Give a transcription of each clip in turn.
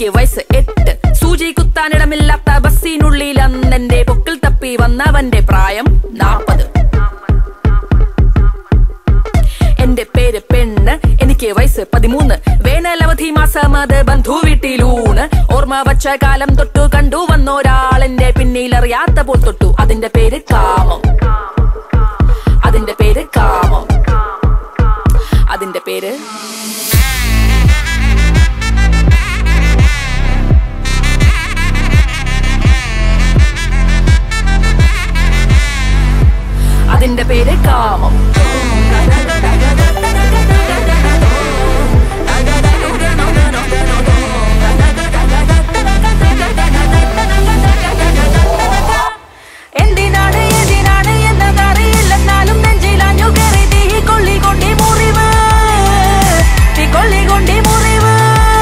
എനിക്ക് വയസ്സ് എട്ട് സൂചി കുത്താനിടമില്ലാത്ത ബസ്സിനുള്ളിൽ അന്നെന്റെ പൊക്കിൽ തപ്പി വന്നവന്റെ പ്രായം നാപ്പത് എന്റെ പേര് പെണ്ണ് എനിക്ക് വയസ്സ് പതിമൂന്ന് വേനലവധി മാസം അത് ബന്ധു വീട്ടിലൂണ് ഓർമ്മ വച്ച കാലം തൊട്ടു കണ്ടു വന്നൊരാളെന്റെ പിന്നിൽ അറിയാത്ത പോൽ തൊട്ടു അതിന്റെ പേര് കാമം അതിന്റെ പേര് കാമം അതിന്റെ പേര് അതിന്റെ പേര് കാമം എന്തിനാണ് എന്തിനാണ് എന്നതറിയില്ലെന്നാലും നെഞ്ചിലാഞ്ഞു കയറി തീ കൊള്ളിക്കൊണ്ടി മുറിവ് തീ കൊള്ളിക്കൊണ്ടി മുറിവ്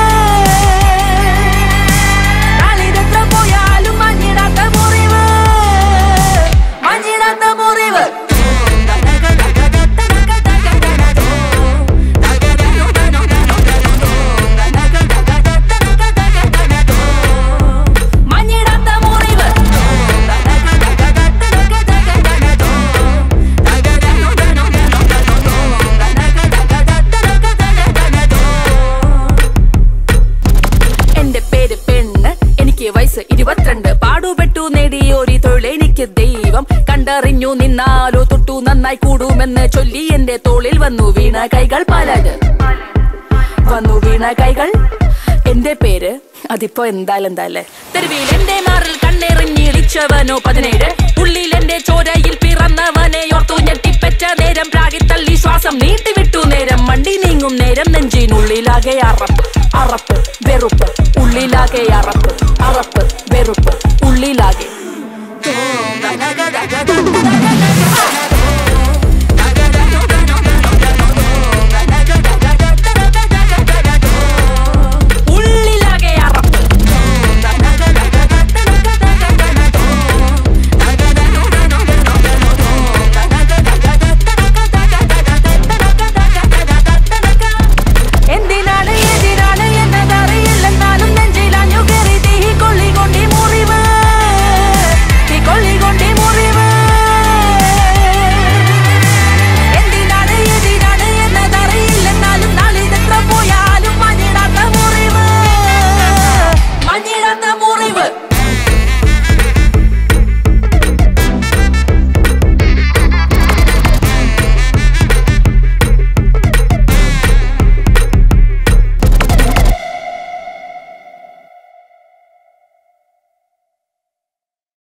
നാളിതെത്ര പോയാലും മഞ്ഞിടാത്ത മുറിവ് മഞ്ഞിടാത്ത മുറിവ് മഞ്ഞിടാത്ത മുറിവ് എന്റെ പേര് പെണ്ണ് എനിക്ക് വയസ്സ് ഇരുപത്തിരണ്ട് പാടുപെട്ടു നേടിയൊരു തൊഴിൽ എനിക്ക് ദൈവം കണ്ടറിഞ്ഞു നിന്നാലോ തൊട്ടു നന്നായി കൂടുമെന്ന് ചൊല്ലി എന്റെ തോളിൽ വന്നു വീണ കൈകൾ പലത് വന്നു വീണ കൈകൾ എന്റെ പേര് അതിപ്പോ എന്തായാലും എന്തായാലേ തെരുവിൽ എന്റെ മാറിൽ കണ്ണെറിഞ്ഞിളിച്ചവനോ പതിനേഴ് ഉള്ളിൽ എന്റെ ചോരയിൽ പിറന്നവനെ ഓർത്തു ഞെട്ടിപ്പറ്റ നേരം പ്രാഗി തള്ളി ശ്വാസം നീട്ടിവിട്ടു നേരം മണ്ടി നീങ്ങും നേരം നെഞ്ചിനുള്ളിലാകെ അറപ്പ് അറപ്പ് വെറുപ്പ് ഉള്ളിലാകെ അറപ്പ് അറപ്പ് വെറുപ്പ്